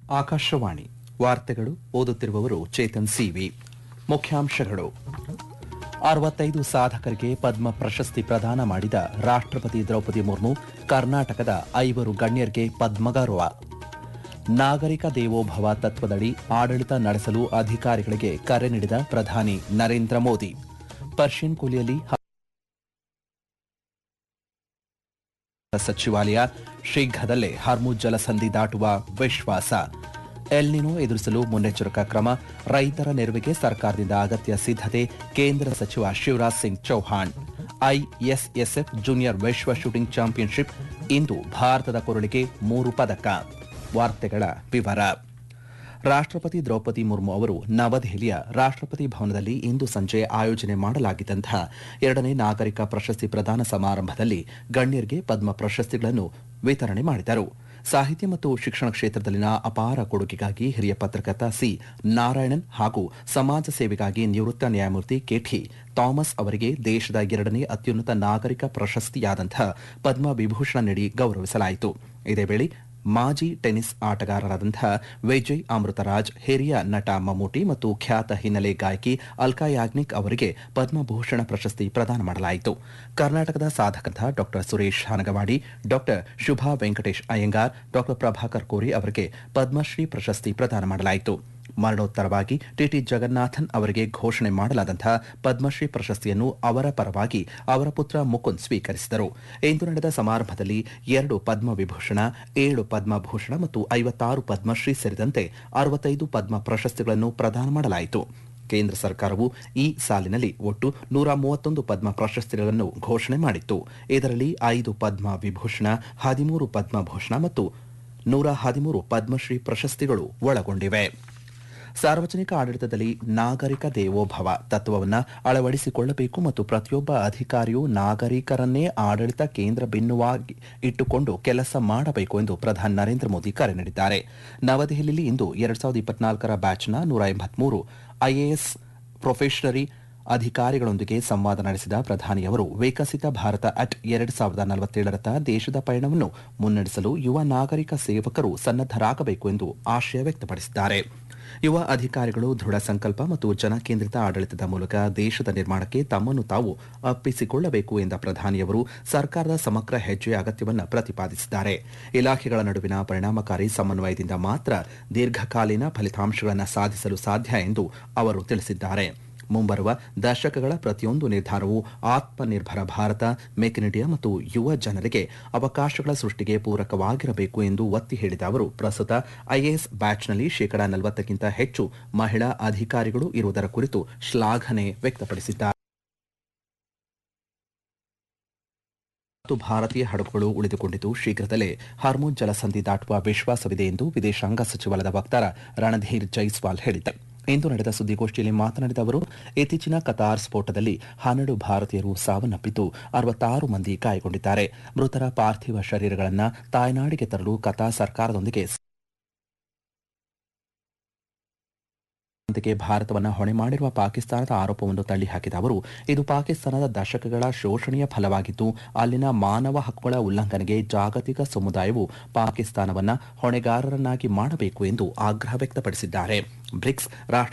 ಆಕಾಶವಾಣಿ ವಾರ್ತೆಗಳು ಓದುತ್ತಿರುವವರು ಚೇತನ್ ಸಿವಿ ಮುಖ್ಯಾಂಶಗಳು ಅರವತ್ತೈದು ಸಾಧಕರಿಗೆ ಪದ್ಮ ಪ್ರಶಸ್ತಿ ಪ್ರದಾನ ಮಾಡಿದ ರಾಷ್ಟ್ರಪತಿ ದ್ರೌಪದಿ ಮುರ್ಮು ಕರ್ನಾಟಕದ ಐವರು ಗಣ್ಯರಿಗೆ ಪದ್ಮಗೌರವ ನಾಗರಿಕ ದೇವೋಭವ ತತ್ವದಡಿ ಆಡಳಿತ ನಡೆಸಲು ಅಧಿಕಾರಿಗಳಿಗೆ ಕರೆ ನೀಡಿದ ಪ್ರಧಾನಿ ನರೇಂದ್ರ ಮೋದಿ ಪರ್ಷಿಯನ್ ಕೊಲಿಯಲ್ಲಿ ಸಚಿವಾಲಯ ಶೀಘ್ರದಲ್ಲೇ ಹರ್ಮುಜ್ ಜಲಸಂಧಿ ದಾಟುವ ವಿಶ್ವಾಸ ಎಲ್ನಿನೋ ಎದುರಿಸಲು ಮುನ್ನೆಚ್ಚರಿಕಾ ಕ್ರಮ ರೈತರ ನೆರವಿಗೆ ಸರ್ಕಾರದಿಂದ ಅಗತ್ಯ ಸಿದ್ಧತೆ ಕೇಂದ್ರ ಸಚಿವ ಶಿವರಾಜ್ ಸಿಂಗ್ ಚೌಹಾಣ್ ಐಎಸ್ಎಸ್ಎಫ್ ಜೂನಿಯರ್ ವಿಶ್ವ ಶೂಟಿಂಗ್ ಚಾಂಪಿಯನ್ಶಿಪ್ ಇಂದು ಭಾರತದ ಕೊರಳಿಗೆ ಮೂರು ಪದಕ ವಾರ್ತೆಗಳ ವಿವರ ರಾಷ್ಟ್ರಪತಿ ದ್ರೌಪದಿ ಮುರ್ಮು ಅವರು ನವದೆಹಲಿಯ ರಾಷ್ಟ್ರಪತಿ ಭವನದಲ್ಲಿ ಇಂದು ಸಂಜೆ ಆಯೋಜನೆ ಮಾಡಲಾಗಿದ್ದಂತಹ ಎರಡನೇ ನಾಗರಿಕ ಪ್ರಶಸ್ತಿ ಪ್ರದಾನ ಸಮಾರಂಭದಲ್ಲಿ ಗಣ್ಯರಿಗೆ ಪದ್ಮ ಪ್ರಶಸ್ತಿಗಳನ್ನು ವಿತರಣೆ ಮಾಡಿದರು ಸಾಹಿತ್ಯ ಮತ್ತು ಶಿಕ್ಷಣ ಕ್ಷೇತ್ರದಲ್ಲಿನ ಅಪಾರ ಕೊಡುಗೆಗಾಗಿ ಹಿರಿಯ ಪತ್ರಕರ್ತ ಸಿ ನಾರಾಯಣನ್ ಹಾಗೂ ಸಮಾಜ ಸೇವೆಗಾಗಿ ನಿವೃತ್ತ ನ್ಯಾಯಮೂರ್ತಿ ಕೆಟಿ ಥಾಮಸ್ ಅವರಿಗೆ ದೇಶದ ಎರಡನೇ ಅತ್ಯುನ್ನತ ನಾಗರಿಕ ಪ್ರಶಸ್ತಿಯಾದಂತಹ ಪದ್ಮ ವಿಭೂಷಣ ನೀಡಿ ಗೌರವಿಸಲಾಯಿತು ಇದೇ ವೇಳೆ ಮಾಜಿ ಟೆನ್ನಿಸ್ ಆಟಗಾರರಾದಂತಹ ವಿಜಯ್ ಅಮೃತರಾಜ್ ಹಿರಿಯ ನಟ ಮಮ್ಮೂಟಿ ಮತ್ತು ಖ್ಯಾತ ಹಿನ್ನೆಲೆ ಗಾಯಕಿ ಅಲ್ಕಾ ಯಾಗ್ನಿಕ್ ಅವರಿಗೆ ಪದ್ಮಭೂಷಣ ಪ್ರಶಸ್ತಿ ಪ್ರದಾನ ಮಾಡಲಾಯಿತು ಕರ್ನಾಟಕದ ಸಾಧಕರಾದ ಡಾ ಸುರೇಶ್ ಹನಗವಾಡಿ ಡಾ ಶುಭಾ ವೆಂಕಟೇಶ್ ಅಯ್ಯಂಗಾರ್ ಡಾ ಪ್ರಭಾಕರ್ ಕೋರಿ ಅವರಿಗೆ ಪದ್ಮಶ್ರೀ ಪ್ರಶಸ್ತಿ ಪ್ರದಾನ ಮಾಡಲಾಯಿತು ಮರಣೋತ್ತರವಾಗಿ ಟಿಟಿ ಜಗನ್ನಾಥನ್ ಅವರಿಗೆ ಘೋಷಣೆ ಮಾಡಲಾದಂತಹ ಪದ್ಮಶ್ರೀ ಪ್ರಶಸ್ತಿಯನ್ನು ಅವರ ಪರವಾಗಿ ಅವರ ಪುತ್ರ ಮುಕುಂದ್ ಸ್ವೀಕರಿಸಿದರು ಇಂದು ನಡೆದ ಸಮಾರಂಭದಲ್ಲಿ ಎರಡು ಪದ್ಮ ವಿಭೂಷಣ ಏಳು ಪದ್ಮಭೂಷಣ ಮತ್ತು ಐವತ್ತಾರು ಪದ್ಮಶ್ರೀ ಸೇರಿದಂತೆ ಅರವತ್ತೈದು ಪದ್ಮ ಪ್ರಶಸ್ತಿಗಳನ್ನು ಪ್ರದಾನ ಮಾಡಲಾಯಿತು ಕೇಂದ್ರ ಸರ್ಕಾರವು ಈ ಸಾಲಿನಲ್ಲಿ ಒಟ್ಟು ನೂರ ಮೂವತ್ತೊಂದು ಪದ್ಮ ಪ್ರಶಸ್ತಿಗಳನ್ನು ಘೋಷಣೆ ಮಾಡಿತ್ತು ಇದರಲ್ಲಿ ಐದು ಪದ್ಮ ವಿಭೂಷಣ ಹದಿಮೂರು ಪದ್ಮಭೂಷಣ ಮತ್ತು ನೂರ ಹದಿಮೂರು ಪದ್ಮಶ್ರೀ ಪ್ರಶಸ್ತಿಗಳು ಒಳಗೊಂಡಿವೆ ಸಾರ್ವಜನಿಕ ಆಡಳಿತದಲ್ಲಿ ನಾಗರಿಕ ದೇವೋಭವ ತತ್ವವನ್ನು ಅಳವಡಿಸಿಕೊಳ್ಳಬೇಕು ಮತ್ತು ಪ್ರತಿಯೊಬ್ಬ ಅಧಿಕಾರಿಯೂ ನಾಗರಿಕರನ್ನೇ ಆಡಳಿತ ಕೇಂದ್ರ ಭಿನ್ನವಾಗಿ ಇಟ್ಟುಕೊಂಡು ಕೆಲಸ ಮಾಡಬೇಕು ಎಂದು ಪ್ರಧಾನಿ ನರೇಂದ್ರ ಮೋದಿ ಕರೆ ನೀಡಿದ್ದಾರೆ ನವದೆಹಲಿಯಲ್ಲಿ ಇಂದು ಎರಡ್ ಸಾವಿರದ ಇಪ್ಪತ್ನಾಲ್ಕರ ಬ್ಯಾಚ್ನ ನೂರ ಎಂಬತ್ಮೂರು ಐಎಎಸ್ ಪ್ರೊಫೆಷನರಿ ಅಧಿಕಾರಿಗಳೊಂದಿಗೆ ಸಂವಾದ ನಡೆಸಿದ ಪ್ರಧಾನಿಯವರು ವಿಕಸಿತ ಭಾರತ ಅಟ್ ಎರಡ್ ಸಾವಿರದ ನಲವತ್ತೇಳರತ್ತ ದೇಶದ ಪಯಣವನ್ನು ಮುನ್ನಡೆಸಲು ಯುವ ನಾಗರಿಕ ಸೇವಕರು ಸನ್ನದ್ದರಾಗಬೇಕು ಎಂದು ಆಶಯ ವ್ಯಕ್ತಪಡಿಸಿದ್ದಾರೆ ಯುವ ಅಧಿಕಾರಿಗಳು ದೃಢ ಸಂಕಲ್ಪ ಮತ್ತು ಜನಕೇಂದ್ರಿತ ಆಡಳಿತದ ಮೂಲಕ ದೇಶದ ನಿರ್ಮಾಣಕ್ಕೆ ತಮ್ಮನ್ನು ತಾವು ಅಪ್ಪಿಸಿಕೊಳ್ಳಬೇಕು ಎಂದ ಪ್ರಧಾನಿಯವರು ಸರ್ಕಾರದ ಸಮಗ್ರ ಹೆಜ್ಜೆಯ ಅಗತ್ಯವನ್ನು ಪ್ರತಿಪಾದಿಸಿದ್ದಾರೆ ಇಲಾಖೆಗಳ ನಡುವಿನ ಪರಿಣಾಮಕಾರಿ ಸಮನ್ವಯದಿಂದ ಮಾತ್ರ ದೀರ್ಘಕಾಲೀನ ಫಲಿತಾಂಶಗಳನ್ನು ಸಾಧಿಸಲು ಸಾಧ್ಯ ಎಂದು ಅವರು ತಿಳಿಸಿದ್ದಾರೆ ಮುಂಬರುವ ದಶಕಗಳ ಪ್ರತಿಯೊಂದು ನಿರ್ಧಾರವು Atmanirbhar Bharat make in India ಮತ್ತು ಯುವ ಜನರಿಗೆ ಅವಕಾಶಗಳ ಸೃಷ್ಟಿಗೆ ಪೂರಕವಾಗಿರಬೇಕು ಎಂದು ಒತ್ತಿ ಹೇಳಿದ ಅವರು ಪ್ರಸ್ತುತ ಐಎಎಸ್ ಬ್ಯಾಚ್ನಲ್ಲಿ ಶೇಕಡಾ ನಲವತ್ತಕ್ಕಿಂತ ಹೆಚ್ಚು ಮಹಿಳಾ ಅಧಿಕಾರಿಗಳು ಇರುವುದರ ಕುರಿತು ಶ್ಲಾಘನೆ ವ್ಯಕ್ತಪಡಿಸಿದ್ದಾರೆ ಮತ್ತು ಭಾರತೀಯ ಹಡಗುಗಳು ಉಳಿದುಕೊಂಡಿದ್ದು ಶೀಘ್ರದಲ್ಲೇ ಹಾರ್ಮೋನ್ ಜಲಸಂಧಿ ದಾಟುವ ವಿಶ್ವಾಸವಿದೆ ಎಂದು ವಿದೇಶಾಂಗ ಸಚಿವಾಲಯದ ವಕ್ತಾರ ರಣಧೀರ್ ಜೈಸ್ವಾಲ್ ಹೇಳಿದ್ದಾರೆ ಇಂದು ನಡೆದ ಸುದ್ದಿಗೋಷ್ಠಿಯಲ್ಲಿ ಮಾತನಾಡಿದ ಅವರು ಇತ್ತೀಚಿನ ಕತಾರ್ ಸ್ಫೋಟದಲ್ಲಿ ಹನ್ನೆರಡು ಭಾರತೀಯರು ಸಾವನ್ನಪ್ಪಿದ್ದು ಅರವತ್ತಾರು ಮಂದಿ ಗಾಯಗೊಂಡಿದ್ದಾರೆ ಮೃತರ ಪಾರ್ಥಿವ ಶರೀರಗಳನ್ನು ತಾಯ್ನಾಡಿಗೆ ತರಲು ಕತಾರ್ ಸರ್ಕಾರದೊಂದಿಗೆ ಭಾರತವನ್ನು ಹೊಣೆ ಮಾಡಿರುವ ಪಾಕಿಸ್ತಾನದ ಆರೋಪವನ್ನು ತಳ್ಳಿಹಾಕಿದ ಅವರು ಇದು ಪಾಕಿಸ್ತಾನದ ದಶಕಗಳ ಶೋಷಣೆಯ ಫಲವಾಗಿದ್ದು ಅಲ್ಲಿನ ಮಾನವ ಹಕ್ಕುಗಳ ಉಲ್ಲಂಘನೆಗೆ ಜಾಗತಿಕ ಸಮುದಾಯವು ಪಾಕಿಸ್ತಾನವನ್ನು ಹೊಣೆಗಾರರನ್ನಾಗಿ ಮಾಡಬೇಕು ಎಂದು ಆಗ್ರಹ ವ್ಯಕ್ತಪಡಿಸಿದ್ದಾರೆ ಬ್ರಿಕ್ಸ್ ರಾಷ್ಟ್ರ